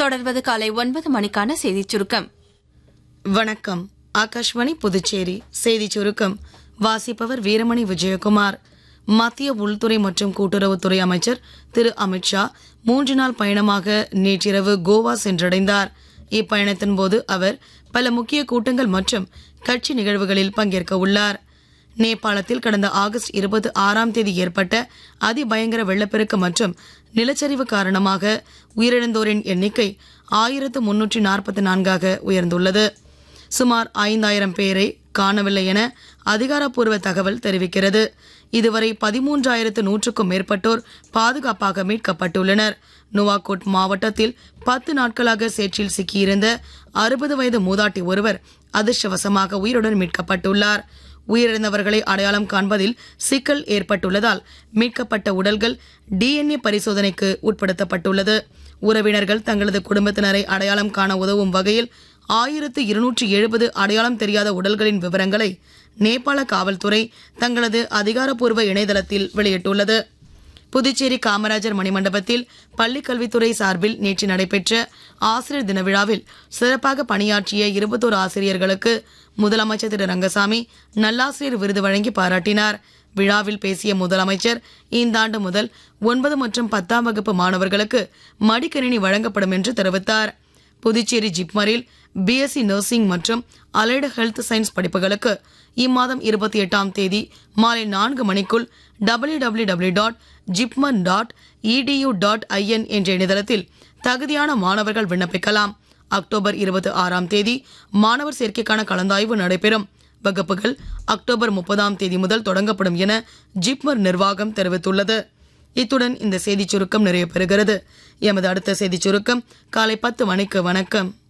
தொடர்வது காலை ஒன்பது மணிக்கான செய்திச் சுருக்கம் வணக்கம் ஆகாஷ்வாணி புதுச்சேரி செய்தி சுருக்கம் வாசிப்பவர் வீரமணி விஜயகுமார் மத்திய உள்துறை மற்றும் கூட்டுறவுத்துறை அமைச்சர் திரு அமித்ஷா மூன்று நாள் பயணமாக நேற்றிரவு கோவா சென்றடைந்தார் இப்பயணத்தின் போது அவர் பல முக்கிய கூட்டங்கள் மற்றும் கட்சி நிகழ்வுகளில் பங்கேற்க உள்ளார் நேபாளத்தில் கடந்த ஆகஸ்ட் இருபத்தி ஆறாம் தேதி ஏற்பட்ட அதிபயங்கர வெள்ளப்பெருக்கு மற்றும் நிலச்சரிவு காரணமாக உயிரிழந்தோரின் எண்ணிக்கை ஆயிரத்து முன்னூற்றி நாற்பத்தி நான்காக உயர்ந்துள்ளது சுமார் ஐந்தாயிரம் பேரை காணவில்லை என அதிகாரப்பூர்வ தகவல் தெரிவிக்கிறது இதுவரை பதிமூன்றாயிரத்து நூற்றுக்கும் மேற்பட்டோர் பாதுகாப்பாக மீட்கப்பட்டுள்ளனர் நுவாகோட் மாவட்டத்தில் பத்து நாட்களாக சேற்றில் சிக்கியிருந்த அறுபது வயது மூதாட்டி ஒருவர் அதிர்ஷ்டவசமாக உயிருடன் மீட்கப்பட்டுள்ளார் உயிரிழந்தவர்களை அடையாளம் காண்பதில் சிக்கல் ஏற்பட்டுள்ளதால் மீட்கப்பட்ட உடல்கள் டிஎன்ஏ பரிசோதனைக்கு உட்படுத்தப்பட்டுள்ளது உறவினர்கள் தங்களது குடும்பத்தினரை அடையாளம் காண உதவும் வகையில் ஆயிரத்து இருநூற்றி எழுபது அடையாளம் தெரியாத உடல்களின் விவரங்களை நேபாள காவல்துறை தங்களது அதிகாரப்பூர்வ இணையதளத்தில் வெளியிட்டுள்ளது புதுச்சேரி காமராஜர் மணிமண்டபத்தில் பள்ளிக் கல்வித்துறை சார்பில் நேற்று நடைபெற்ற ஆசிரியர் தின விழாவில் சிறப்பாக பணியாற்றிய இருபத்தோரு ஆசிரியர்களுக்கு முதலமைச்சர் திரு ரங்கசாமி நல்லாசிரியர் விருது வழங்கி பாராட்டினார் விழாவில் பேசிய முதலமைச்சர் இந்த ஆண்டு முதல் ஒன்பது மற்றும் பத்தாம் வகுப்பு மாணவர்களுக்கு மடிக்கணினி வழங்கப்படும் என்று தெரிவித்தார் புதுச்சேரி ஜிப்மரில் பிஎஸ்சி நர்சிங் மற்றும் அலைடு ஹெல்த் சயின்ஸ் படிப்புகளுக்கு இம்மாதம் இருபத்தி எட்டாம் தேதி மாலை நான்கு மணிக்குள் W W W dot JIPMER dot edu dot in என்ற இணையதளத்தில் தகுதியான மாணவர்கள் விண்ணப்பிக்கலாம் அக்டோபர் இருபத்தி ஆறாம் தேதி மாணவர் சேர்க்கைக்கான கலந்தாய்வு நடைபெறும் வகுப்புகள் அக்டோபர் முப்பதாம் தேதி முதல் தொடங்கப்படும் என ஜிப்மர் நிர்வாகம் தெரிவித்துள்ளது இத்துடன் இந்த செய்திச் சுருக்கம் நிறைவு பெறுகிறது எமது அடுத்த செய்திச் சுருக்கம் காலை பத்து மணிக்கு வணக்கம்